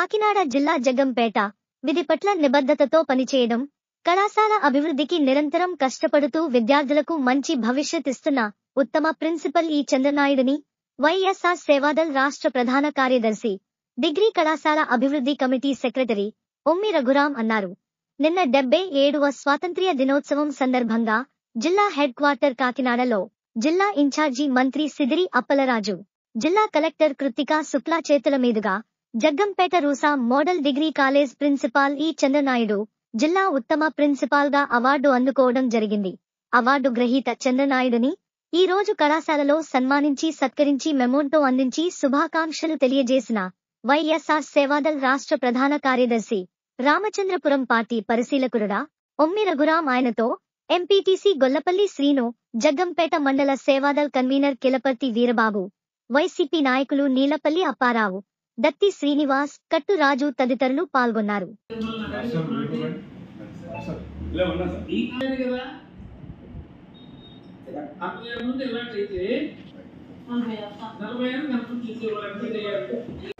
కాకినాడ జిల్లా జగ్గంపేట విధి పట్ల నిబద్ధతతో పనిచేయడం కళాశాల అభివృద్ధికి నిరంతరం కష్టపడుతూ విద్యార్థులకు మంచి భవిష్యత్ ఇస్తున్న ఉత్తమ ప్రిన్సిపల్ ఈ చంద్రనాయుడిని వైఎస్ఆర్ సేవాదల్ రాష్ట్ర ప్రధాన కార్యదర్శి డిగ్రీ కళాశాల అభివృద్ధి కమిటీ సెక్రటరీ ఒమ్మి రఘురాం అన్నారు నిన్న డెబ్బై ఏడవ స్వాతంత్ర్య దినోత్సవం సందర్భంగా జిల్లా హెడ్ క్వార్టర్ కాకినాడలో జిల్లా ఇన్ఛార్జి మంత్రి సిదిరి అప్పలరాజు జిల్లా కలెక్టర్ కృతికా శుక్లా చేతుల మీదుగా Jaggampeta RUSA model degree college principal E Chandra Naidu జిల్లా ఉత్తమ ప్రిన్సిపాల్ గా అవార్డు అందుకోవడం జరిగింది అవార్డు గ్రహీత చంద్రనాయుడుని ఈ రోజు కళాశాలలో సన్మానించి సత్కరించి మెమోంటో అందించి శుభాకాంక్షలు తెలియజేసిన వైఎస్ఆర్ సేవాదల్ రాష్ట్ర ప్రధాన కార్యదర్శి రామచంద్రపురం పార్టీ పరిశీలకురుడా ఒమ్మి రఘురాం ఆయనతో ఎంపీటీసీ గొల్లపల్లి శ్రీను జగ్గంపేట మండల సేవాదల్ కన్వీనర్ కిలపర్తి వీరబాబు వైసీపీ నాయకులు నీలపల్లి అప్పారావు దత్తి శ్రీనివాస్ కట్టు రాజు తదితరులు పాల్గొన్నారు ఇలా ఉన్నా సార్ ఈ కాదు కదా అక్కడ ముందు ఇలాంటి అయితే నలభై ఏళ్ళు కనుక చూసేవాళ్ళు ఎంపీ అయ్యారు